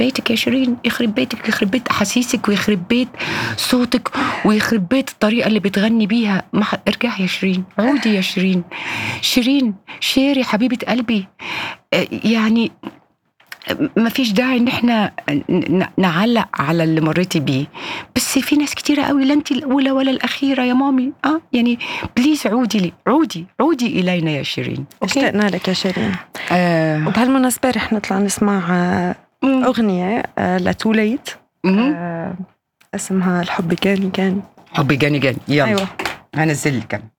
بيتك يا شيرين يخرب بيتك يخرب بيت احاسيسك ويخرب بيت صوتك ويخرب بيت الطريقه اللي بتغني بيها ما ح... ارجعي يا شيرين عودي يا شيرين شيرين شيري حبيبه قلبي آه، يعني ما فيش داعي ان احنا ن- نعلق على اللي مريتي بيه بس في ناس كتيرة قوي لا انت الاولى ولا الاخيره يا مامي اه يعني بليز عودي لي عودي عودي الينا يا شيرين اشتقنا لك يا شيرين آه. وبهالمناسبة رح نطلع نسمع آه، مم. أغنية آه، لتو ليت مم. آه، اسمها الحب كاني كاني حبي جاني جاني يلا أيوة هنزل لك أنا.